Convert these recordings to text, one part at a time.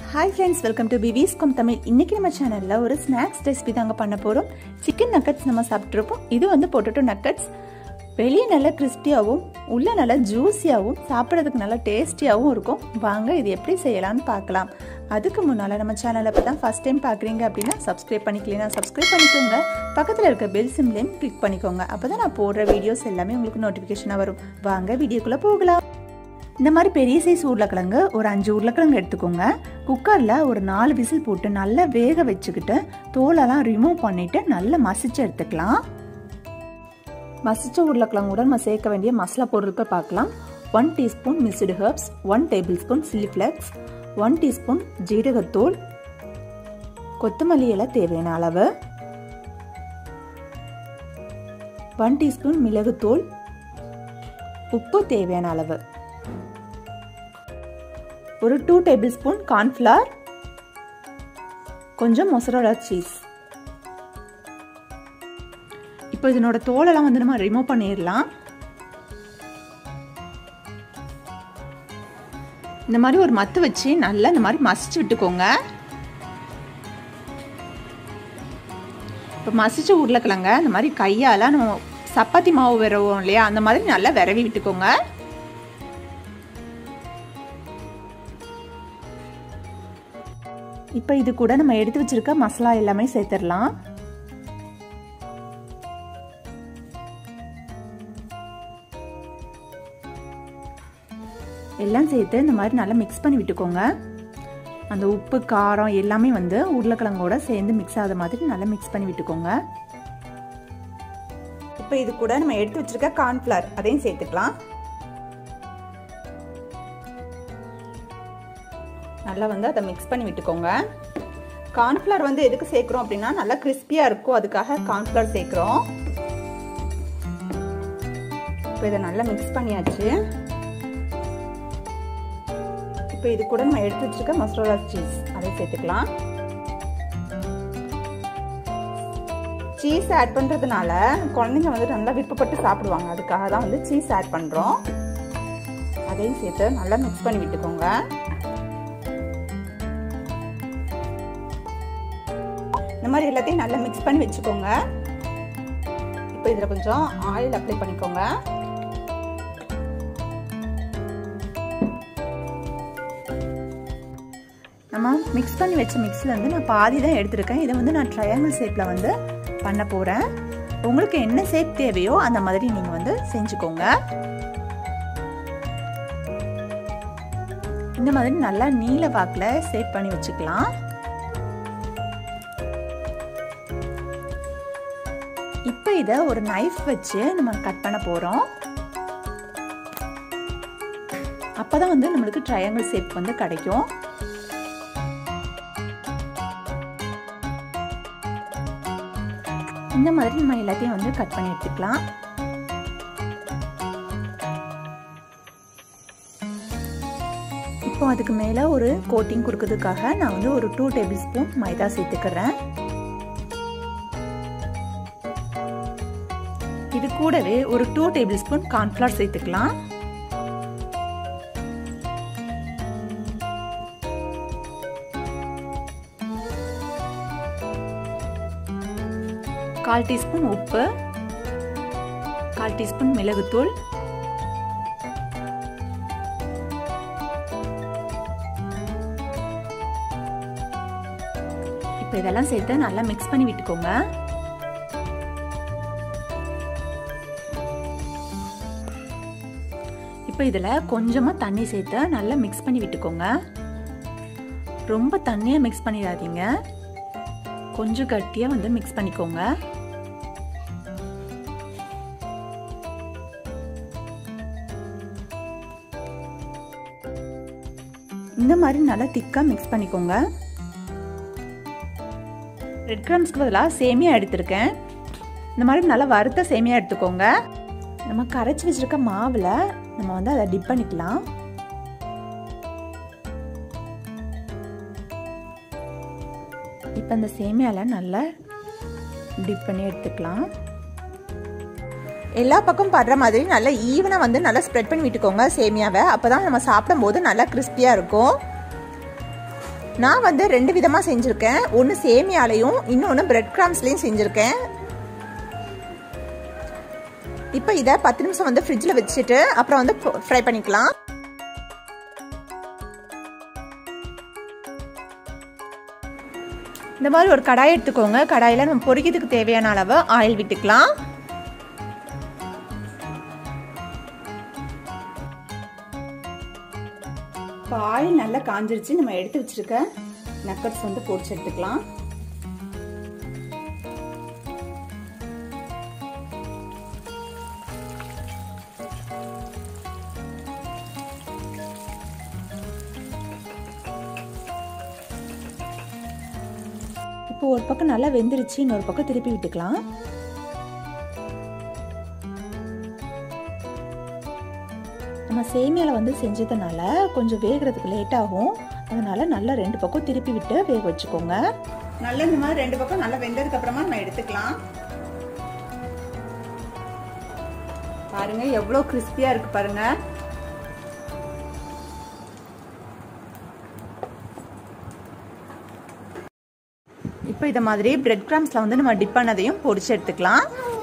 hi friends welcome to பிவிஸ் கம் தமிழ் இன்னைக்கு நம்ம சேனலில் ஒரு ஸ்நாக்ஸ் ரெசிபி தாங்க பண்ண போகிறோம் சிக்கன் நக்கட்ஸ் நம்ம சாப்பிட்ருப்போம் இது வந்து பொட்டேட்டோ நக்கட்ஸ் வெளியே நல்லா கிறிஸ்பியாகவும் உள்ளே நல்லா ஜூஸியாகவும் சாப்பிட்றதுக்கு நல்லா டேஸ்டியாகவும் இருக்கும் வாங்க இது எப்படி செய்யலாம்னு பார்க்கலாம் அதுக்கு முன்னால் நம்ம சேனலை இப்போ தான் ஃபஸ்ட் டைம் பார்க்குறீங்க அப்படின்னா சப்ஸ்கிரைப் பண்ணிக்கலாம் சப்ஸ்கிரைப் பண்ணிக்கோங்க பக்கத்தில் இருக்க பெல் சிம்லேயும் கிளிக் பண்ணிக்கோங்க அப்போ தான் நான் போடுற வீடியோஸ் எல்லாமே உங்களுக்கு நோட்டிஃபிகேஷனாக வரும் வாங்க வீடியோக்குள்ளே போகலாம் இந்த மாதிரி பெரிய சைஸ் உருளைக்கிழங்கு ஒரு அஞ்சு உருளைக்கிழங்கு எடுத்துக்கோங்க குக்கரில் ஒரு நாலு விசில் போட்டு நல்லா வேக வச்சுக்கிட்டு தோலெல்லாம் ரிமூவ் பண்ணிவிட்டு நல்லா மசிச்சு எடுத்துக்கலாம் மசிச்ச உருளைக்கிழங்கோட நம்ம சேர்க்க வேண்டிய மசாலா பொருட்கள் பார்க்கலாம் one teaspoon mixed herbs one table spoon chilli flakes one teaspoon ஜீரகத்தூள் கொத்தமல்லி இலை தேவையான அளவு ஒன் டீஸ்பூன் மிளகுத்தூள் உப்பு தேவையான அளவு ஒரு டூ டேபிள் ஸ்பூன் கார்ன்ஃப்ளவர் கொஞ்சம் மொசரோலா சீஸ் இப்போ இதனோட தோலெல்லாம் வந்து நம்ம ரிமூவ் பண்ணிடலாம் இந்த மாதிரி ஒரு மத்து வச்சு நல்லா இந்த மாதிரி மசிச்சு விட்டுக்கோங்க இப்போ மசிச்ச உருளைக்கிழங்க இந்த மாதிரி கையால் நம்ம சப்பாத்தி மாவு விரவோம் இல்லையா அந்த மாதிரி நல்லா விரவி விட்டுக்கோங்க இப்போ இது கூட நம்ம எடுத்து வச்சிருக்க மசாலா எல்லாமே சேர்த்துடலாம் எல்லாம் சேர்த்து இந்த மாதிரி நல்லா மிக்ஸ் பண்ணி விட்டுக்கோங்க அந்த உப்பு காரம் எல்லாமே வந்து உருளைக்கிழங்கோட சேர்ந்து மிக்ஸ் ஆகாத மாதிரி நல்லா மிக்ஸ் பண்ணி விட்டுக்கோங்க இப்போ இது கூட நம்ம எடுத்து வச்சிருக்க கார்ன்ஃப்ளவர் அதையும் சேர்த்துக்கலாம் நல்லா வந்து அதை மிக்ஸ் பண்ணி விட்டுக்கோங்க கார்ன்ஃப்ளவர் வந்து எதுக்கு சேர்க்குறோம் அப்படின்னா நல்லா கிறிஸ்பியாக இருக்கும் அதுக்காக கார்ன்ஃப்ளவர் சேர்க்குறோம் இப்போ இதை நல்லா மிக்ஸ் பண்ணியாச்சு இப்போ இது கூட நம்ம எடுத்து வச்சிருக்க மசாலா சீஸ் அதை சேர்த்துக்கலாம் சீஸ் ஆட் பண்ணுறதுனால குழந்தைங்க வந்து நல்லா விருப்பப்பட்டு சாப்பிடுவாங்க அதுக்காக தான் வந்து சீஸ் ஆட் பண்ணுறோம் அதையும் சேர்த்து நல்லா மிக்ஸ் பண்ணி விட்டுக்கோங்க இந்த மாதிரி எல்லாத்தையும் நல்லா மிக்ஸ் பண்ணி வச்சுக்கோங்க இப்போ இதில் கொஞ்சம் ஆயில் அப்ளை பண்ணிக்கோங்க நம்ம மிக்ஸ் பண்ணி வச்ச மிக்ஸில் வந்து நான் பாதி தான் எடுத்திருக்கேன் இதை வந்து நான் ட்ரையாங்கிள் ஷேப்பில் வந்து பண்ண போகிறேன் உங்களுக்கு என்ன ஷேப் தேவையோ அந்த மாதிரி நீங்கள் வந்து செஞ்சுக்கோங்க இந்த மாதிரி நல்லா நீல வாக்கில் ஷேப் பண்ணி வச்சுக்கலாம் இப்போ இதை ஒரு நைஃப் வச்சு நம்ம கட் பண்ண போகிறோம் அப்போ தான் வந்து நம்மளுக்கு ட்ரையாங்கிள் ஷேப் வந்து கிடைக்கும் இந்த மாதிரி நம்ம எல்லாத்தையும் வந்து கட் பண்ணி எடுத்துக்கலாம் இப்போ அதுக்கு மேலே ஒரு கோட்டிங் கொடுக்கறதுக்காக நான் வந்து ஒரு டூ டேபிள் ஸ்பூன் மைதா சேர்த்துக்கிறேன் இது கூடவே ஒரு டூ டேபிள் ஸ்பூன் கார்ன்ஃப்ளவர் சேர்த்துக்கலாம் கால் டீஸ்பூன் உப்பு கால் டீஸ்பூன் மிளகுத்தூள் இப்போ இதெல்லாம் சேர்த்து நல்லா மிக்ஸ் பண்ணி விட்டுக்கோங்க இப்போ இதில் கொஞ்சமாக தண்ணி சேர்த்து நல்லா மிக்ஸ் பண்ணி விட்டுக்கோங்க ரொம்ப தண்ணியாக மிக்ஸ் பண்ணிடாதீங்க கொஞ்சம் கட்டியாக வந்து மிக்ஸ் பண்ணிக்கோங்க இந்த மாதிரி நல்லா திக்காக மிக்ஸ் பண்ணிக்கோங்க ரெட் கிராம்ஸ்க்கு பதிலாக சேமியா எடுத்திருக்கேன் இந்த மாதிரி நல்லா வறுத்த சேமியா எடுத்துக்கோங்க நம்ம கரைச்சி வச்சுருக்க மாவில் நம்ம வந்து அதை டிப் பண்ணிக்கலாம் இப்போ இந்த சேமியாவில் நல்லா டிப் பண்ணி எடுத்துக்கலாம் எல்லா பக்கம் படுற மாதிரி நல்லா ஈவனாக வந்து நல்லா ஸ்ப்ரெட் பண்ணி விட்டுக்கோங்க சேமியாவை அப்போ தான் நம்ம சாப்பிடும்போது நல்லா கிறிஸ்பியாக இருக்கும் நான் வந்து ரெண்டு விதமாக செஞ்சுருக்கேன் ஒன்று சேமியாலையும் இன்னொன்று பிரெட் கிராம்ஸ்லேயும் செஞ்சுருக்கேன் இப்போ இதை பத்து நிமிஷம் வந்து ஃப்ரிட்ஜில் வச்சுட்டு அப்புறம் வந்து ஃப்ரை பண்ணிக்கலாம் இந்த மாதிரி ஒரு கடாய் எடுத்துக்கோங்க கடாயில் நம்ம பொரிக்கிறதுக்கு தேவையான அளவு ஆயில் விட்டுக்கலாம் இப்போ ஆயில் நல்லா காஞ்சிருச்சு நம்ம எடுத்து வச்சிருக்க நக்கட்ஸ் வந்து பொரிச்சு எடுத்துக்கலாம் இப்போ ஒரு பக்கம் நல்லா வெந்துருச்சு இன்னொரு பக்கம் திருப்பி விட்டுக்கலாம் நம்ம சேமியாவில் வந்து செஞ்சதுனால கொஞ்சம் வேகிறதுக்கு லேட் ஆகும் அதனால நல்லா ரெண்டு பக்கம் திருப்பி விட்டு வேக வச்சுக்கோங்க நல்லா இந்த மாதிரி ரெண்டு பக்கம் நல்லா வெந்ததுக்கு அப்புறமா நம்ம எடுத்துக்கலாம் பாருங்க எவ்வளோ கிறிஸ்பியா இருக்கு பாருங்க இப்போ இதை மாதிரி பிரெட் கிராம்ஸில் வந்து நம்ம டிப் பண்ணதையும் பொடிச்சு எடுத்துக்கலாம்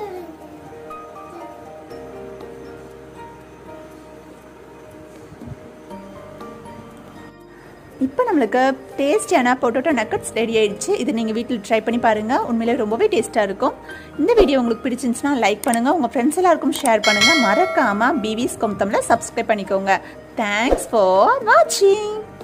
இப்போ நம்மளுக்கு டேஸ்டியான பொட்டோட்டோ நக்கட்ஸ் ரெடி ஆயிடுச்சு இது நீங்கள் வீட்டில் ட்ரை பண்ணி பாருங்கள் உண்மையிலே ரொம்பவே டேஸ்ட்டாக இருக்கும் இந்த வீடியோ உங்களுக்கு பிடிச்சிருந்துச்சுன்னா லைக் பண்ணுங்கள் உங்கள் ஃப்ரெண்ட்ஸ் எல்லாருக்கும் ஷேர் பண்ணுங்கள் மறக்காமல் பிவிஸ் கொம்தமில் சப்ஸ்கிரைப் பண்ணிக்கோங்க தேங்க்ஸ் ஃபார் வாட்சிங்